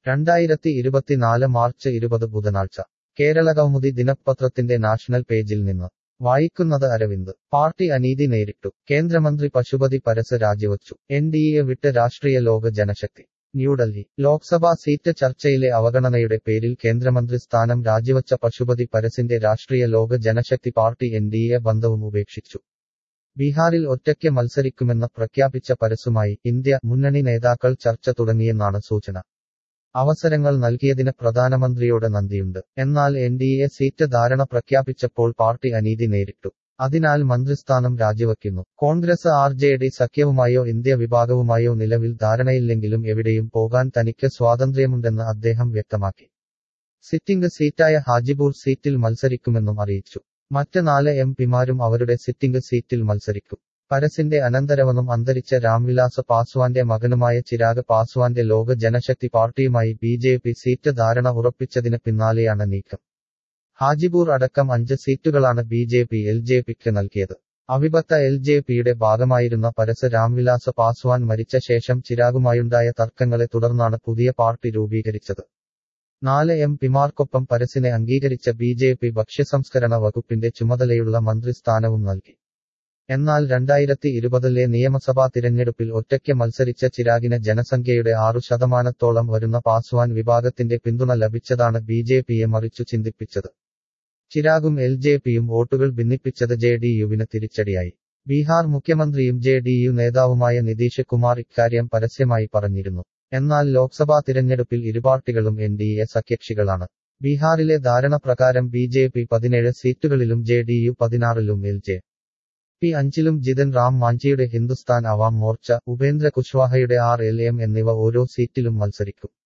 രണ്ടായിരത്തി ഇരുപത്തിനാല് മാർച്ച് ഇരുപത് ബുധനാഴ്ച കേരള കൗമുദി ദിനപത്രത്തിന്റെ നാഷണൽ പേജിൽ നിന്ന് വായിക്കുന്നത് അരവിന്ദ് പാർട്ടി അനീതി നേരിട്ടു കേന്ദ്രമന്ത്രി പശുപതി പരസ് രാജിവച്ചു എൻ ഡി എ വിട്ട് രാഷ്ട്രീയ ലോക ജനശക്തി ന്യൂഡൽഹി ലോക്സഭാ സീറ്റ് ചർച്ചയിലെ അവഗണനയുടെ പേരിൽ കേന്ദ്രമന്ത്രി സ്ഥാനം രാജിവച്ച പശുപതി പരസിന്റെ Rashtriya Lok Janshakti party N D A ബന്ധവും ഉപേക്ഷിച്ചു ബീഹാറിൽ ഒറ്റയ്ക്ക് മത്സരിക്കുമെന്ന് പ്രഖ്യാപിച്ച പരസുമായി ഇന്ത്യ മുന്നണി നേതാക്കൾ ചർച്ച തുടങ്ങിയെന്നാണ് സൂചന അവസരങ്ങൾ നൽകിയതിന് പ്രധാനമന്ത്രിയോട് നന്ദിയുണ്ട് എന്നാൽ എൻ ഡി എ സീറ്റ് ധാരണ പ്രഖ്യാപിച്ചപ്പോൾ പാർട്ടി അനീതി നേരിട്ടു അതിനാൽ മന്ത്രിസ്ഥാനം രാജിവയ്ക്കുന്നു കോൺഗ്രസ് ആർ ജെ ഡി സഖ്യവുമായോ ഇന്ത്യ വിഭാഗവുമായോ നിലവിൽ ധാരണയില്ലെങ്കിലും എവിടെയും പോകാൻ തനിക്ക് സ്വാതന്ത്ര്യമുണ്ടെന്ന് അദ്ദേഹം വ്യക്തമാക്കി സിറ്റിംഗ് സീറ്റായ ഹാജിപൂർ സീറ്റിൽ മത്സരിക്കുമെന്നും അറിയിച്ചു മറ്റ് നാല് എം പിമാരും അവരുടെ സിറ്റിംഗ് സീറ്റിൽ മത്സരിക്കും പരസിന്റെ അനന്തരവനും അന്തരിച്ച രാംവിലാസ് പാസ്വാന്റെ മകനുമായ ചിരാഗ് പാസ്വാന്റെ ലോക ജനശക്തി പാർട്ടിയുമായി ബി ജെ പി സീറ്റ് ധാരണ ഉറപ്പിച്ചതിന് പിന്നാലെയാണ് നീക്കം ഹാജിപൂർ അടക്കം അഞ്ച് സീറ്റുകളാണ് B J P L J പിക്ക് നൽകിയത് അവിഭക്ത എൽ ജെ പിയുടെ ഭാഗമായിരുന്ന പരസ് രാംവിലാസ് പാസ്വാൻ മരിച്ച ശേഷം ചിരാഗുമായുണ്ടായ തർക്കങ്ങളെ തുടർന്നാണ് പുതിയ പാർട്ടി രൂപീകരിച്ചത് നാല് എം പിമാർക്കൊപ്പം പരസിനെ അംഗീകരിച്ച ബി ജെ പി ഭക്ഷ്യസംസ്കരണ വകുപ്പിന്റെ ചുമതലയുള്ള മന്ത്രിസ്ഥാനവും നൽകി എന്നാൽ രണ്ടായിരത്തി ഇരുപതിലെ നിയമസഭാ തിരഞ്ഞെടുപ്പിൽ ഒറ്റയ്ക്ക് മത്സരിച്ച ചിരാഗിന് ജനസംഖ്യയുടെ ആറു ശതമാനത്തോളം വരുന്ന പാസ്വാൻ വിഭാഗത്തിന്റെ പിന്തുണ ലഭിച്ചതാണ് ബി ജെ പിയെ മറിച്ചു ചിന്തിപ്പിച്ചത് ചിരാഗും എൽ ജെ പിയും വോട്ടുകൾ ഭിന്നിപ്പിച്ചത് ജെ ഡി യുവിന് തിരിച്ചടിയായി ബീഹാർ മുഖ്യമന്ത്രിയും ജെ ഡി യു നേതാവുമായ നിതീഷ് കുമാർ ഇക്കാര്യം പരസ്യമായി പറഞ്ഞിരുന്നു എന്നാൽ ലോക്സഭാ തിരഞ്ഞെടുപ്പിൽ ഇരുപാർട്ടികളും എൻ ഡി എ സഖ്യകക്ഷികളാണ് ബീഹാറിലെ ധാരണ പ്രകാരം ബി ജെ പി പതിനേഴ് സീറ്റുകളിലും ജെ ഡി യു പതിനാറിലും എൽ ജെ പി അഞ്ചിലും ജിതൻ റാം മാഞ്ചിയുടെ ഹിന്ദുസ്ഥാൻ അവാം മോർച്ച ഉപേന്ദ്ര കുശ്വാഹയുടെ ആർ എൽ എം എന്നിവ ഓരോ സീറ്റിലും മത്സരിക്കും